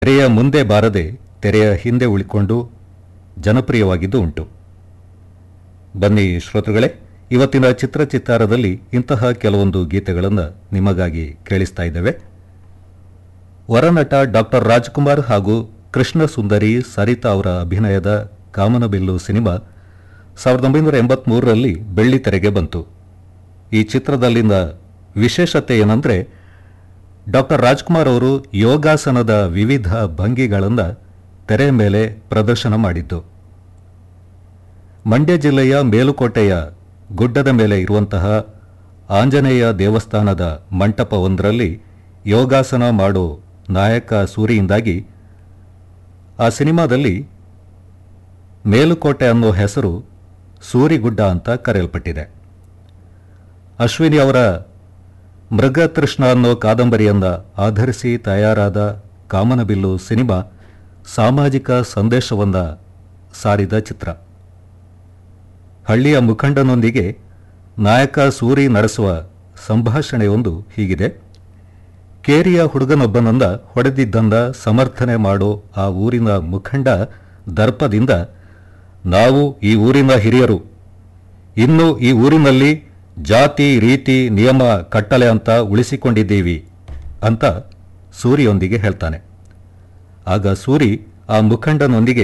ತೆರೆಯ ಮುಂದೆ ಬಾರದೆ ತೆರೆಯ ಹಿಂದೆ ಉಳಿಕೊಂಡು ಜನಪ್ರಿಯವಾಗಿದ್ದು ಉಂಟು ಬನ್ನಿ ಶ್ರೋತೃಗಳೇ ಇವತ್ತಿನ ಚಿತ್ರಚಿತ್ತಾರದಲ್ಲಿ ಇಂತಹ ಕೆಲವೊಂದು ಗೀತೆಗಳನ್ನು ನಿಮಗಾಗಿ ಕೇಳಿಸ್ತಾ ಇದ್ದೇವೆ ವರನಟ ಡಾಕ್ಟರ್ ರಾಜ್ಕುಮಾರ್ ಹಾಗೂ ಕೃಷ್ಣ ಸುಂದರಿ ಸರಿತಾ ಅವರ ಅಭಿನಯದ ಕಾಮನಬಿಲ್ಲು ಸಿನಿಮಾ ಸಾವಿರದ ಒಂಬೈನೂರ ಎಂಬತ್ಮೂರರಲ್ಲಿ ಬೆಳ್ಳಿ ತೆರೆಗೆ ಬಂತು ಈ ಚಿತ್ರದಲ್ಲಿನ ವಿಶೇಷತೆ ಏನಂದ್ರೆ ಡಾಕ್ಟರ್ ರಾಜ್ಕುಮಾರ್ ಅವರು ಯೋಗಾಸನದ ವಿವಿಧ ಭಂಗಿಗಳನ್ನು ತೆರೆ ಮೇಲೆ ಪ್ರದರ್ಶನ ಮಾಡಿದ್ದು ಮಂಡ್ಯ ಜಿಲ್ಲೆಯ ಮೇಲುಕೋಟೆಯ ಗುಡ್ಡದ ಮೇಲೆ ಇರುವಂತಹ ಆಂಜನೇಯ ದೇವಸ್ಥಾನದ ಮಂಟಪವೊಂದರಲ್ಲಿ ಯೋಗಾಸನ ಮಾಡೋ ನಾಯಕ ಸೂರಿಯಿಂದಾಗಿ ಆ ಸಿನಿಮಾದಲ್ಲಿ ಮೇಲುಕೋಟೆ ಅನ್ನೋ ಹೆಸರು ಸೂರಿಗುಡ್ಡ ಅಂತ ಕರೆಯಲ್ಪಟ್ಟಿದೆ ಅಶ್ವಿನಿ ಅವರ ಮೃಗತೃಷ್ಣ ಅನ್ನೋ ಕಾದಂಬರಿಯನ್ನ ಆಧರಿಸಿ ತಯಾರಾದ ಕಾಮನಬಿಲ್ಲು ಸಿನಿಮಾ ಸಾಮಾಜಿಕ ಸಂದೇಶವನ್ನ ಸಾರಿದ ಚಿತ್ರ ಹಳ್ಳಿಯ ಮುಖಂಡನೊಂದಿಗೆ ನಾಯಕ ಸೂರಿ ನಡೆಸುವ ಸಂಭಾಷಣೆಯೊಂದು ಹೀಗಿದೆ ಕೇರಿಯ ಹುಡುಗನೊಬ್ಬನನ್ನ ಹೊಡೆದಿದ್ದಂದ ಸಮರ್ಥನೆ ಮಾಡೋ ಆ ಊರಿನ ಮುಖಂಡ ದರ್ಪದಿಂದ ನಾವು ಈ ಊರಿನ ಹಿರಿಯರು ಇನ್ನು ಈ ಊರಿನಲ್ಲಿ ಜಾತಿ ರೀತಿ ನಿಯಮ ಕಟ್ಟಲೆ ಅಂತ ಉಳಿಸಿಕೊಂಡಿದ್ದೀವಿ ಅಂತ ಸೂರಿಯೊಂದಿಗೆ ಹೇಳ್ತಾನೆ ಆಗ ಸೂರಿ ಆ ಮುಖಂಡನೊಂದಿಗೆ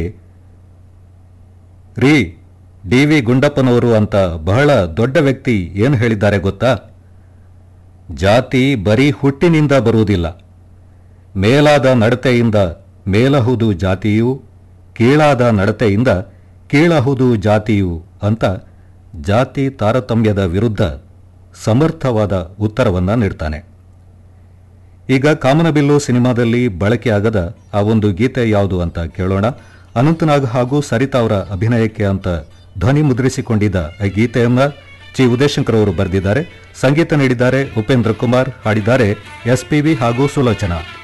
ರೀ ಡಿ ವಿ ಗುಂಡಪ್ಪನವರು ಅಂತ ಬಹಳ ದೊಡ್ಡ ವ್ಯಕ್ತಿ ಏನು ಹೇಳಿದ್ದಾರೆ ಗೊತ್ತಾ ಜಾತಿ ಬರೀ ಹುಟ್ಟಿನಿಂದ ಬರುವುದಿಲ್ಲ ಮೇಲಾದ ನಡತೆಯಿಂದ ಮೇಲಹುದು ಜಾತಿಯೂ ಕೀಳಾದ ನಡತೆಯಿಂದ ಕೀಳಹುದು ಜಾತಿಯೂ ಅಂತ ಜಾತಿ ತಾರತಮ್ಯದ ವಿರುದ್ಧ ಸಮರ್ಥವಾದ ಉತ್ತರವನ್ನ ನೀಡ್ತಾನೆ ಈಗ ಕಾಮನಬಿಲ್ಲು ಸಿನಿಮಾದಲ್ಲಿ ಬಳಕೆಯಾಗದ ಆ ಒಂದು ಗೀತೆ ಯಾವುದು ಅಂತ ಕೇಳೋಣ ಅನಂತನಾಗ್ ಹಾಗೂ ಸರಿತಾ ಅವರ ಅಭಿನಯಕ್ಕೆ ಅಂತ ಧ್ವನಿ ಮುದ್ರಿಸಿಕೊಂಡಿದ್ದ ಈ ಗೀತೆಯನ್ನ ಚಿ ಉದಯಶಂಕರ್ ಅವರು ಬರೆದಿದ್ದಾರೆ ಸಂಗೀತ ನೀಡಿದ್ದಾರೆ ಉಪೇಂದ್ರ ಕುಮಾರ್ ಹಾಡಿದ್ದಾರೆ ಎಸ್ಪಿವಿ ಹಾಗೂ ಸುಲೋಚನಾ